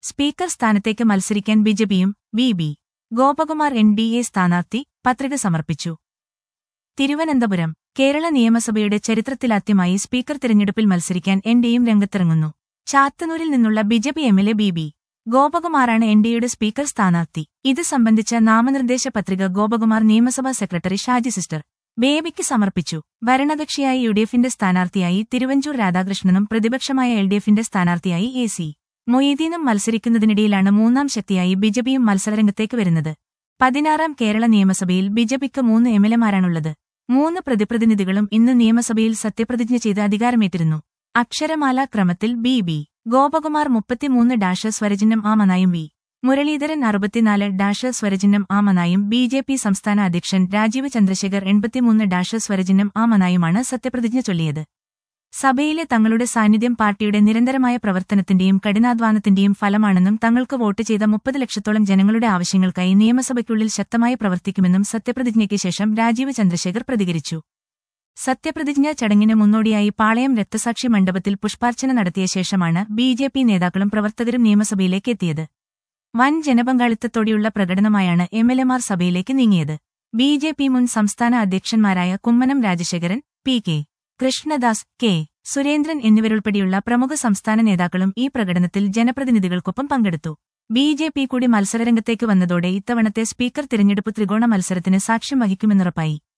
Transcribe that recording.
speaker സ്ഥാനത്തേക്ക് മത്സരിക്കാൻ ബിജെപിയും B B Gopakumar N D A സ്ഥാനാർത്ഥി പത്രിക സമർപ്പിച്ചു തിരുവനന്തപുരം കേരള നിയമസഭയുടെ ചരിത്രത്തിലാദ്യമായി സ്പീക്കർ തിരഞ്ഞെടുപ്പിൽ മത്സരിക്കാൻ എൻ ഡിയും രംഗത്തിറങ്ങുന്നു ചാത്തന്നൂരിൽ നിന്നുള്ള ബിജെപി എമ്മിലെ ബി ബി ഗോപകുമാറാണ് എൻ ഡിയുടെ സ്പീക്കർ സ്ഥാനാർത്ഥി ഇത് സംബന്ധിച്ച നാമനിർദ്ദേശ പത്രിക ഗോപകുമാർ നിയമസഭാ സെക്രട്ടറി ഷാജി സിസ്റ്റർ ബേബിക്ക് സമർപ്പിച്ചു ഭരണകക്ഷിയായി യു ഡി എഫിന്റെ സ്ഥാനാർത്ഥിയായി തിരുവഞ്ചൂർ രാധാകൃഷ്ണനും പ്രതിപക്ഷമായ എൽ ഡി എഫിന്റെ സ്ഥാനാർത്ഥിയായി എ സി മൊയ്തീനും മത്സരിക്കുന്നതിനിടയിലാണ് മൂന്നാം ശക്തിയായി ബിജെപിയും മത്സരരംഗത്തേക്ക് വരുന്നത് പതിനാറാം കേരള നിയമസഭയിൽ ബിജെപിക്ക് മൂന്ന് എംഎൽഎമാരാണുള്ളത് മൂന്ന് പ്രതിപ്രതിനിധികളും ഇന്ന് നിയമസഭയിൽ സത്യപ്രതിജ്ഞ ചെയ്ത് അധികാരമേറ്റിരുന്നു അക്ഷരമാല ക്രമത്തിൽ ബി ബി ഗോപകുമാർ മുപ്പത്തിമൂന്ന് ഡാഷ് സ്വരചിഹ്നം ആമനായും വി മുരളീധരൻ അറുപത്തിനാല് ഡാഷ് സ്വരചിഹ്നം ആമനായും ബി ജെ പി സംസ്ഥാന അധ്യക്ഷൻ രാജീവ് ചന്ദ്രശേഖർ എൺപത്തിമൂന്ന് ഡാഷ് സ്വരചിഹ്നം ആമനായുമാണ് സത്യപ്രതിജ്ഞ ചൊല്ലിയത് സഭയിലെ തങ്ങളുടെ സാന്നിധ്യം പാർട്ടിയുടെ നിരന്തരമായ പ്രവർത്തനത്തിന്റെയും കഠിനാധ്വാനത്തിന്റെയും ഫലമാണെന്നും തങ്ങൾക്ക് വോട്ട് ചെയ്ത മുപ്പത് ലക്ഷത്തോളം ജനങ്ങളുടെ ആവശ്യങ്ങൾക്കായി നിയമസഭയ്ക്കുള്ളിൽ ശക്തമായി പ്രവർത്തിക്കുമെന്നും സത്യപ്രതിജ്ഞയ്ക്ക് ശേഷം രാജീവ് ചന്ദ്രശേഖർ പ്രതികരിച്ചു സത്യപ്രതിജ്ഞാ ചടങ്ങിന് മുന്നോടിയായി പാളയം രക്തസാക്ഷി മണ്ഡപത്തിൽ പുഷ്പാർച്ചന നടത്തിയ ശേഷമാണ് ബി ജെ പി നേതാക്കളും പ്രവർത്തകരും നിയമസഭയിലേക്ക് എത്തിയത് വൻ ജനപങ്കാളിത്തത്തോടെയുള്ള പ്രകടനമായാണ് എംഎൽഎമാർ സഭയിലേക്ക് നീങ്ങിയത് ബി ജെ പി മുൻ സംസ്ഥാന അധ്യക്ഷന്മാരായ Kummanam Rajasekharan P K Krishnadas K Surendran എന്നിവരുൾപ്പെടെയുള്ള പ്രമുഖ സംസ്ഥാന നേതാക്കളും ഈ പ്രകടനത്തിൽ ജനപ്രതിനിധികൾക്കൊപ്പം പങ്കെടുത്തു ബി ജെ പി കൂടി മത്സരരംഗത്തേക്ക് വന്നതോടെ ഇത്തവണത്തെ സ്പീക്കർ തിരഞ്ഞെടുപ്പ് ത്രികോണ മത്സരത്തിന് സാക്ഷ്യം വഹിക്കുമെന്നുറപ്പായി